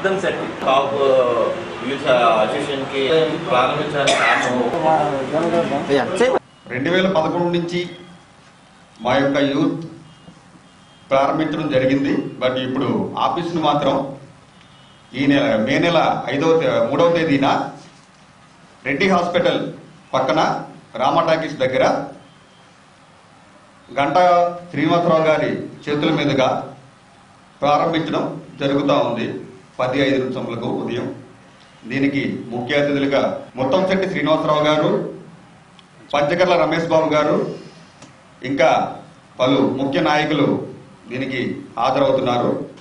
అర్థం set top youth association కి ప్రారంభించడానికి కారణం రెండు వేల పదకొండు నుంచి మా యొక్క యూత్ ప్రారంభించడం జరిగింది బట్ ఇప్పుడు ఆఫీసును మాత్రం ఈ నెల మే నెల ఐదవ తే- మూడవ తేదీన రెడ్డి హాస్పిటల్ పక్కన రామా టాకీస్ దగ్గర గంటా శ్రీనివాసరావు గారి చేతుల మీదుగా ప్రారంభించడం జరుగుతూ ఉంది పది ఐదు నిమిషములకు ఉదయం దీనికి ముఖ్య అతిథులుగా ముత్తంశెట్టి శ్రీనివాసరావు గారు పంచకర్ల రమేష్ బాబు గారు ఇంకా పలు ముఖ్య నాయకులు దీనికి హాజరవుతున్నారు